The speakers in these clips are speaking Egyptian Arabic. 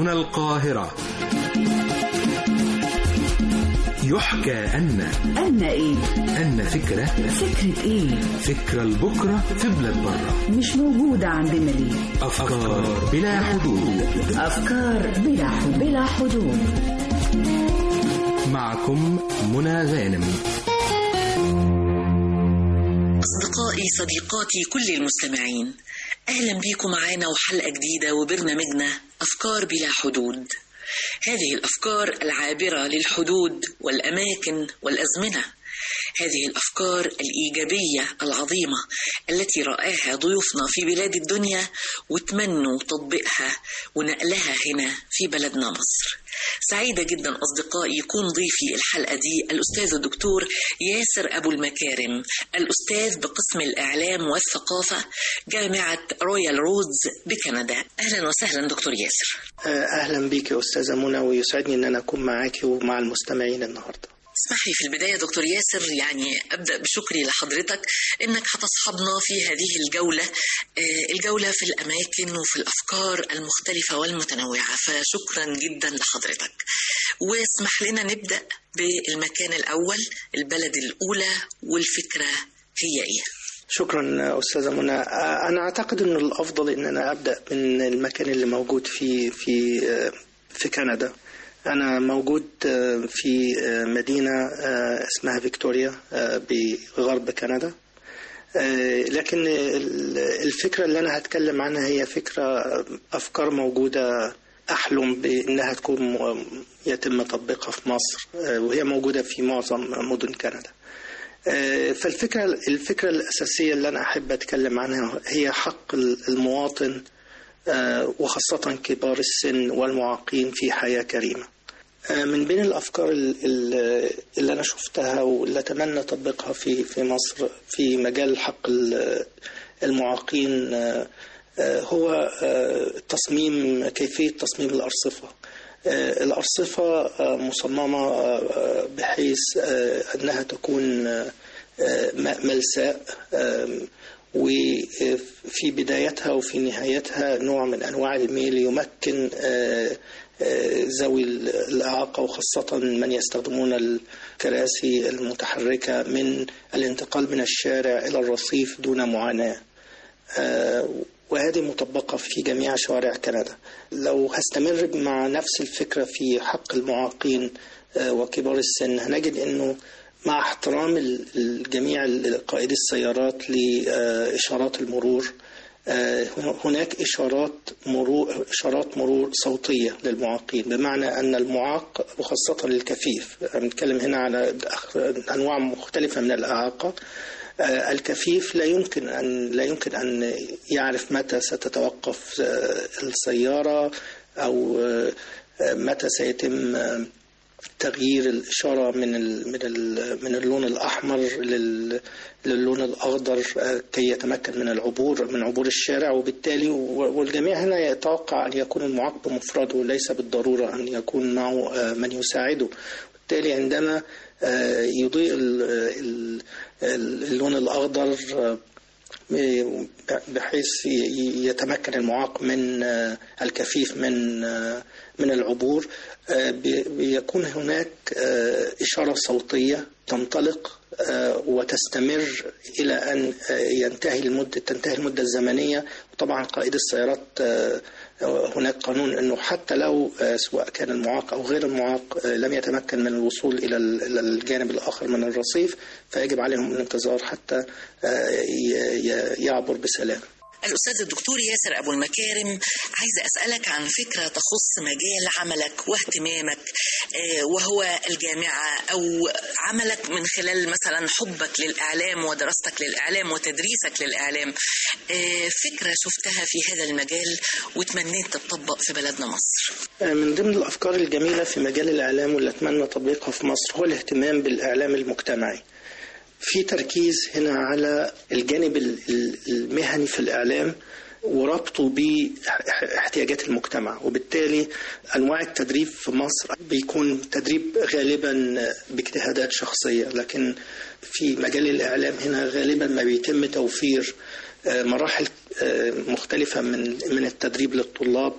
هنا القاهرة يحكى أن أن إيه؟ أن فكرة فكرة إيه؟ فكرة لبكرة في بلاد برة مش موجودة عندنا ليه؟ أفكار بلا حدود أفكار بلا حدود بلا حدود معكم منى غانم أصدقائي صديقاتي كل المستمعين أهلا بيكم معانا وحلقة جديدة وبرنامجنا أفكار بلا حدود هذه الأفكار العابرة للحدود والأماكن والأزمنة هذه الأفكار الإيجابية العظيمة التي رآها ضيوفنا في بلاد الدنيا وتمنوا تطبيقها ونقلها هنا في بلدنا مصر سعيدة جدا أصدقائي يكون ضيفي الحلقة دي الأستاذ الدكتور ياسر أبو المكارم الأستاذ بقسم الإعلام والثقافة جامعة رويال رودز بكندا أهلا وسهلا دكتور ياسر اهلا بيك يا استاذه منى ويسعدني ان انا اكون معاكي ومع المستمعين النهارده اسمح لي في البداية دكتور ياسر يعني أبدأ بشكري لحضرتك إنك هتصحبنا في هذه الجولة آه، الجولة في الأماكن وفي الأفكار المختلفة والمتنوعة فشكرا جدا لحضرتك واسمح لنا نبدأ بالمكان الأول البلد الأولى والفكرة هي إيه شكرا استاذه منى آه، انا اعتقد انه الافضل ان انا ابدا من المكان اللي موجود في في آه، في كندا انا موجود آه، في آه، مدينه آه، اسمها فيكتوريا آه، بغرب كندا آه، لكن ال- الفكرة اللي أنا هتكلم عنها هي فكرة أفكار موجودة أحلم بأنها تكون م- يتم تطبيقها في مصر آه، وهي موجودة في معظم مدن كندا آه، فالفكرة الفكرة الأساسية اللي أنا أحب أتكلم عنها هي حق المواطن آه، وخاصة كبار السن والمعاقين في حياة كريمة آه، من بين الافكار ال- ال- اللي انا شفتها واللي اتمنى تطبيقها في في مصر في مجال حق ال- المعاقين آه، آه، هو آه، تصميم كيفيه تصميم الارصفه آه، الارصفه آه، مصممه آه، بحيث آه، انها تكون آه، آه، م- ملساء آم، وفي بدايتها وفي نهايتها نوع من انواع الميل يمكن آه، آه، ذوي الإعاقة وخاصة من يستخدمون الكراسي المتحركة من الانتقال من الشارع إلى الرصيف دون معاناة آه، وهذه مطبقة في جميع شوارع كندا لو هستمر مع نفس الفكرة في حق المعاقين آه، وكبار السن هنجد أنه مع احترام ال- الجميع قائدي السيارات لإشارات المرور آه، هناك إشارات مرور إشارات مرور صوتية للمعاقين بمعنى أن المعاق وخاصة الكفيف بنتكلم هنا على أخ- أنواع مختلفة من الإعاقة آه، الكفيف لا يمكن أن لا يمكن أن يعرف متى ستتوقف آه، السيارة أو آه، آه، متى سيتم آه، تغيير الإشارة من ال من ال من اللون الأحمر لل للون الأخضر آه، كي يتمكن من العبور من عبور الشارع وبالتالي و- والجميع هنا يتوقع أن يكون المعاق بمفرده ليس بالضرورة أن يكون معه آه، من يساعده بالتالي عندما آه، يضيء ال- ال- ال- اللون الأخضر آه، بحيث ي- يتمكن المعاق من آه، الكفيف من آه، من العبور آه، بي- بيكون هناك آه، إشارة صوتية تنطلق آه، وتستمر إلى أن آه، ينتهي المدة تنتهي المدة الزمنية وطبعا قائد السيارات آه، هناك قانون أنه حتى لو آه، سواء كان المعاق أو غير المعاق آه، لم يتمكن من الوصول إلى ال- إلى الجانب الآخر من الرصيف فيجب عليهم الانتظار حتى آه، ي- ي- يعبر بسلام الأستاذ الدكتور ياسر أبو المكارم عايزة أسألك عن فكرة تخص مجال عملك واهتمامك آه، وهو الجامعة أو عملك من خلال مثلا حبك للإعلام ودراستك للإعلام وتدريسك للإعلام آه، فكرة شفتها في هذا المجال وتمنيت تطبق في بلدنا مصر من ضمن الأفكار الجميلة في مجال الإعلام واللي أتمنى تطبيقها في مصر هو الاهتمام بالإعلام المجتمعي في تركيز هنا على الجانب ال- ال- المهني في الإعلام وربطه باحتياجات المجتمع وبالتالي أنواع التدريب في مصر بيكون تدريب غالبا باجتهادات شخصية لكن في مجال الإعلام هنا غالبا ما بيتم توفير آه، مراحل آه، مختلفة من من التدريب للطلاب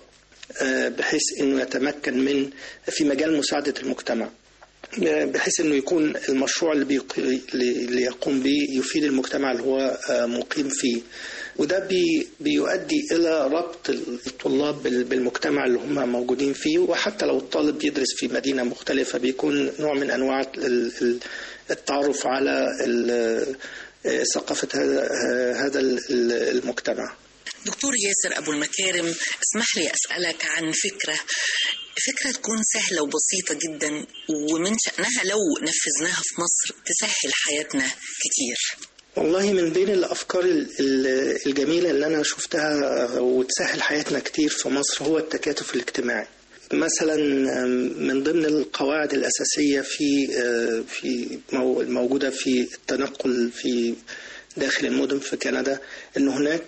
آه، بحيث انه يتمكن من في مجال مساعده المجتمع آه، بحيث انه يكون المشروع اللي, بيق... اللي يقوم به يفيد المجتمع اللي هو آه، مقيم فيه وده بي... بيؤدي الى ربط الطلاب بال- بالمجتمع اللي هم موجودين فيه وحتى لو الطالب بيدرس في مدينه مختلفه بيكون نوع من انواع ال- ال- التعرف على ال- آه، ثقافه هذا هذا ال- المجتمع دكتور ياسر أبو المكارم اسمح لي أسألك عن فكرة فكرة تكون سهلة وبسيطة جدا ومن شأنها لو نفذناها في مصر تسهل حياتنا كتير والله من بين الأفكار ال- ال- الجميلة اللي أنا شفتها وتسهل حياتنا كتير في مصر هو التكاتف الاجتماعي مثلا من ضمن القواعد الأساسية في في مو- الموجودة في التنقل في داخل المدن في كندا أن هناك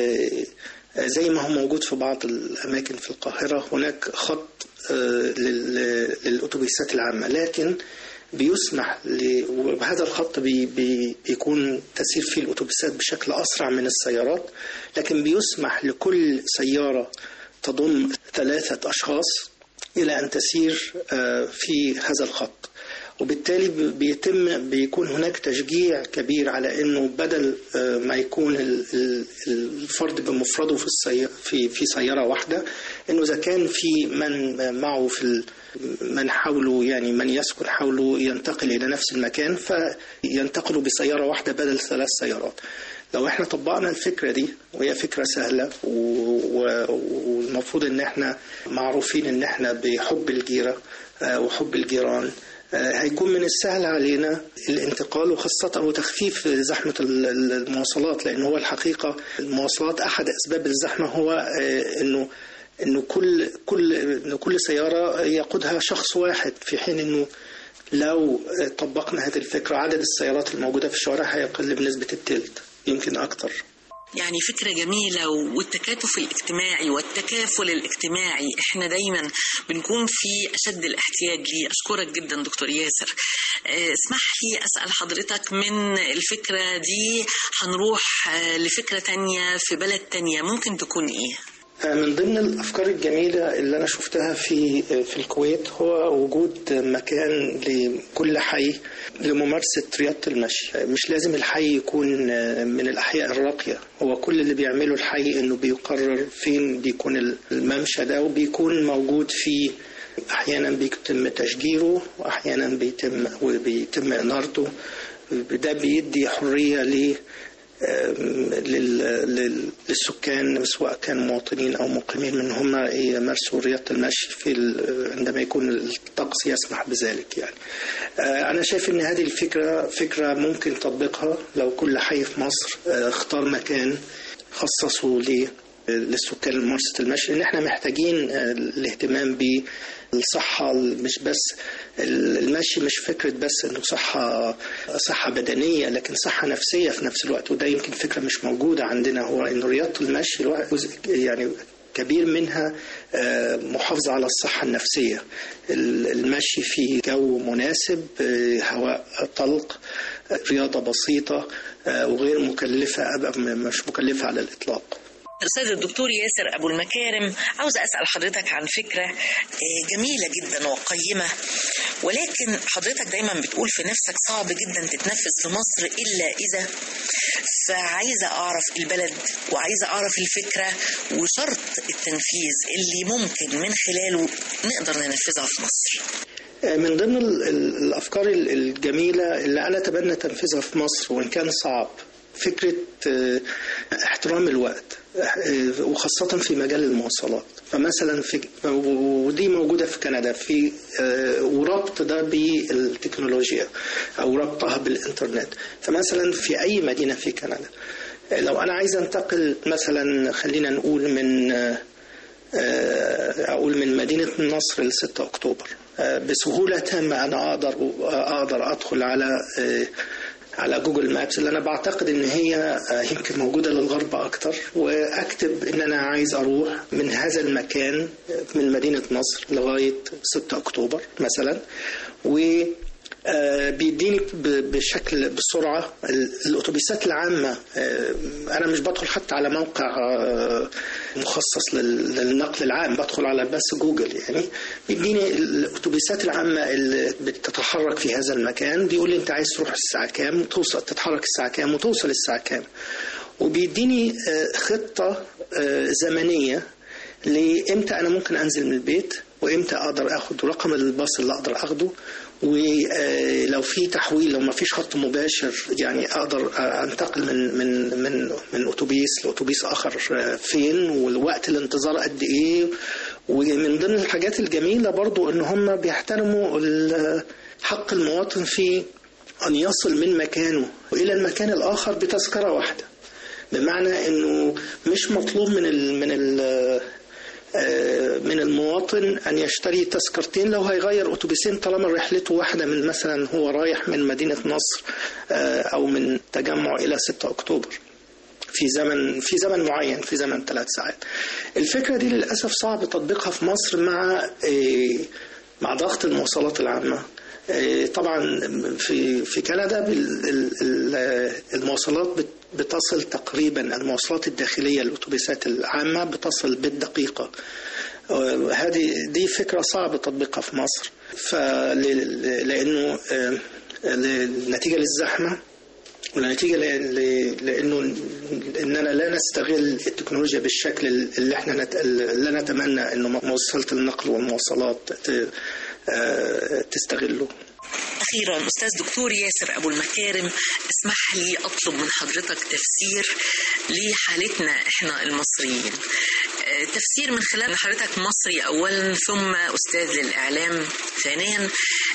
زي ما هو موجود في بعض الأماكن في القاهرة هناك خط لل- للأتوبيسات العامة لكن بيسمح ل... وهذا الخط بي... بي... بيكون تسير فيه الأتوبيسات بشكل أسرع من السيارات لكن بيسمح لكل سيارة تضم ثلاثة أشخاص إلى أن تسير آه، في هذا الخط وبالتالي بي- بيتم بيكون هناك تشجيع كبير على انه بدل آه، ما يكون ال- ال- الفرد بمفرده في السي... في في سياره واحده انه اذا كان في من معه في ال... من حوله يعني من يسكن حوله ينتقل الى نفس المكان فينتقلوا بسياره واحده بدل ثلاث سيارات. لو احنا طبقنا الفكره دي وهي فكره سهله و... و... والمفروض ان احنا معروفين ان احنا بحب الجيره آه، وحب الجيران آه، هيكون من السهل علينا الانتقال وخاصة وتخفيف زحمة ال- ال- المواصلات لأن هو الحقيقة المواصلات أحد أسباب الزحمة هو آه، إنه إنه كل كل إنه كل سيارة يقودها شخص واحد في حين إنه لو آه، طبقنا هذه الفكرة عدد السيارات الموجودة في الشوارع هيقل بنسبة التلت يمكن أكتر يعني فكرة جميلة والتكاتف الاجتماعي والتكافل الاجتماعي احنا دايما بنكون في أشد الاحتياج ليه أشكرك جدا دكتور ياسر آه، اسمح لي أسأل حضرتك من الفكرة دي هنروح آه، لفكرة تانية في بلد تانية ممكن تكون ايه؟ من ضمن الافكار الجميله اللي انا شفتها في في الكويت هو وجود مكان لكل حي لممارسه رياضه المشي مش لازم الحي يكون من الاحياء الراقيه هو كل اللي بيعمله الحي انه بيقرر فين بيكون الممشى ده وبيكون موجود فيه احيانا بيتم تشجيره واحيانا بيتم وبيتم انارته ده بيدي حريه ل لل- لل- للسكان سواء كانوا مواطنين او مقيمين من هم يمارسوا رياضه المشي في ال- عندما يكون الطقس يسمح بذلك يعني. آه، انا شايف ان هذه الفكره فكره ممكن تطبيقها لو كل حي في مصر آه، اختار مكان خصصه ل للسكان لممارسة المشي لأن احنا محتاجين آه، الاهتمام بالصحة مش بس المشي مش فكرة بس انه صحة صحة بدنية لكن صحة نفسية في نفس الوقت وده يمكن فكرة مش موجودة عندنا هو انه رياضة المشي الواحد جزء يعني كبير منها آه، محافظة على الصحة النفسية ال- المشي في جو مناسب آه، هواء طلق آه، رياضة بسيطة آه، وغير مكلفة أبقى مش مكلفة على الإطلاق الأستاذ الدكتور ياسر أبو المكارم عاوز أسأل حضرتك عن فكرة آه، جميلة جدا وقيمة ولكن حضرتك دايما بتقول في نفسك صعب جدا تتنفذ في مصر إلا إذا فعايزة أعرف البلد وعايزة أعرف الفكرة وشرط التنفيذ اللي ممكن من خلاله نقدر ننفذها في مصر من ضمن ال- ال- الأفكار ال- الجميلة اللي أنا أتبنى تنفيذها في مصر وإن كان صعب فكرة آه، احترام الوقت آه، وخاصة في مجال المواصلات فمثلا في ودي موجودة في كندا في آه، وربط ده بالتكنولوجيا أو ربطها بالإنترنت فمثلا في أي مدينة في كندا آه، لو أنا عايز أنتقل مثلا خلينا نقول من آه، آه، أقول من مدينة النصر ل 6 أكتوبر آه، بسهولة تامة أنا أقدر أقدر أدخل على آه، على جوجل مابس اللي أنا بعتقد إن هي آه، يمكن موجودة للغرب أكتر وأكتب إن أنا عايز أروح من هذا المكان آه، من مدينة نصر لغاية 6 أكتوبر مثلا و آه، بيديني ب- بشكل بسرعة ال- الأتوبيسات العامة آه، أنا مش بدخل حتى على موقع آه، مخصص لل- للنقل العام بدخل على بس جوجل يعني بيديني الأتوبيسات العامة اللي بتتحرك في هذا المكان بيقول لي أنت عايز تروح الساعة كام وتوصل تتحرك الساعة كام وتوصل الساعة كام وبيديني آه، خطة آه، زمنية لامتى انا ممكن انزل من البيت وامتى اقدر اخد رقم الباص اللي اقدر اخده ولو في تحويل لو ما فيش خط مباشر يعني اقدر انتقل من من من من اتوبيس لاتوبيس اخر فين والوقت الانتظار قد ايه ومن ضمن الحاجات الجميله برضو ان هم بيحترموا ال- حق المواطن في ان يصل من مكانه الى المكان الاخر بتذكره واحده بمعنى انه مش مطلوب من ال من ال آه، من المواطن ان يشتري تذكرتين لو هيغير اتوبيسين طالما رحلته واحده من مثلا هو رايح من مدينه نصر آه، او من تجمع الى 6 اكتوبر في زمن في زمن معين في زمن ثلاث ساعات. الفكره دي للاسف صعب تطبيقها في مصر مع آه، مع ضغط المواصلات العامه. آه، طبعا في في كندا بال- ال- ال- المواصلات بت- بتصل تقريبا المواصلات الداخليه الاتوبيسات العامه بتصل بالدقيقه. آه، هذه دي فكره صعب تطبيقها في مصر فل- لانه آه، نتيجه للزحمه ونتيجة ل- ل- لأنه إننا لا نستغل التكنولوجيا بالشكل اللي احنا نت... اللي نتمنى إنه موصلة النقل والمواصلات ت... آه، تستغله. أخيرا أستاذ دكتور ياسر أبو المكارم اسمح لي أطلب من حضرتك تفسير لحالتنا إحنا المصريين آه، تفسير من خلال إن حضرتك مصري أولا ثم أستاذ للإعلام ثانيا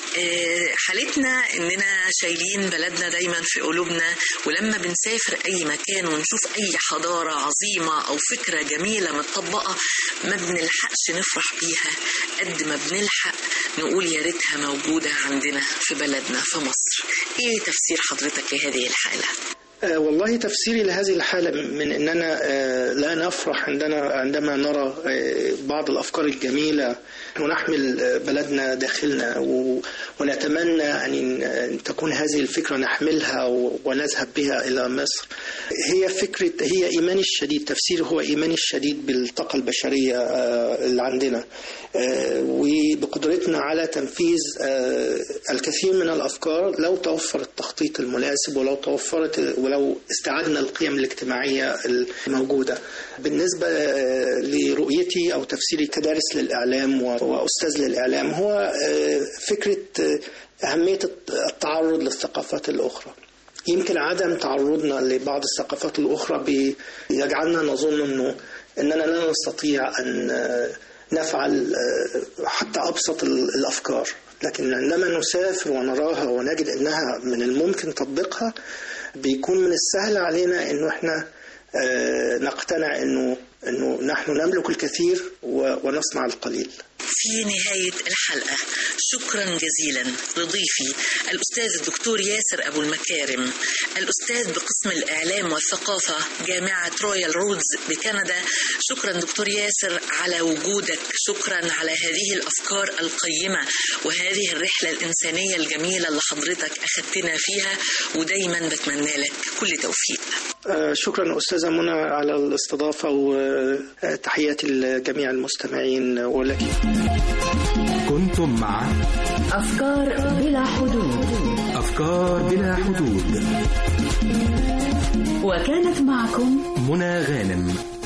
آه، حالتنا إننا شايلين بلدنا دايما في قلوبنا ولما بنسافر أي مكان ونشوف أي حضارة عظيمة أو فكرة جميلة متطبقة ما بنلحقش نفرح بيها قد ما بنلحق نقول يا ريتها موجودة عندنا في بلدنا في مصر ايه تفسير حضرتك لهذه الحالة آه، والله تفسيري لهذه الحالة من أننا آه، لا نفرح عندنا عندما نرى آه، بعض الأفكار الجميلة ونحمل آه، بلدنا داخلنا و- ونتمنى أن أن تكون هذه الفكرة نحملها و- ونذهب بها إلى مصر هي فكرة هي إيماني الشديد تفسير هو إيماني الشديد بالطاقة البشرية آه، اللي عندنا آه، وبقدرتنا على تنفيذ آه، الكثير من الأفكار لو توفر التخطيط المناسب ولو توفرت ولو استعدنا القيم الاجتماعية الموجودة بالنسبة آه، لرؤيتي أو تفسيري كدارس للإعلام و- وأستاذ للإعلام هو آه، فكرة آه، أهمية التعرض للثقافات الأخرى يمكن عدم تعرضنا لبعض الثقافات الأخرى بيجعلنا نظن أنه أننا لا نستطيع أن آه، نفعل آه، حتى أبسط ال- الأفكار لكن عندما نسافر ونراها ونجد أنها من الممكن تطبيقها بيكون من السهل علينا أنه إحنا آه، نقتنع أنه أنه نحن نملك الكثير و- ونصنع القليل في نهاية الحلقة شكرا جزيلا لضيفي الأستاذ الدكتور ياسر أبو المكارم الأستاذ بقسم الإعلام والثقافة جامعة رويال رودز بكندا شكرا دكتور ياسر على وجودك شكرا على هذه الأفكار القيمة وهذه الرحلة الإنسانية الجميلة اللي حضرتك أخذتنا فيها ودايما بتمنى لك كل توفيق آه، شكرا أستاذة منى على الاستضافة وتحياتي لجميع المستمعين ولك كنتم مع أفكار بلا حدود أفكار بلا حدود وكانت معكم منى غانم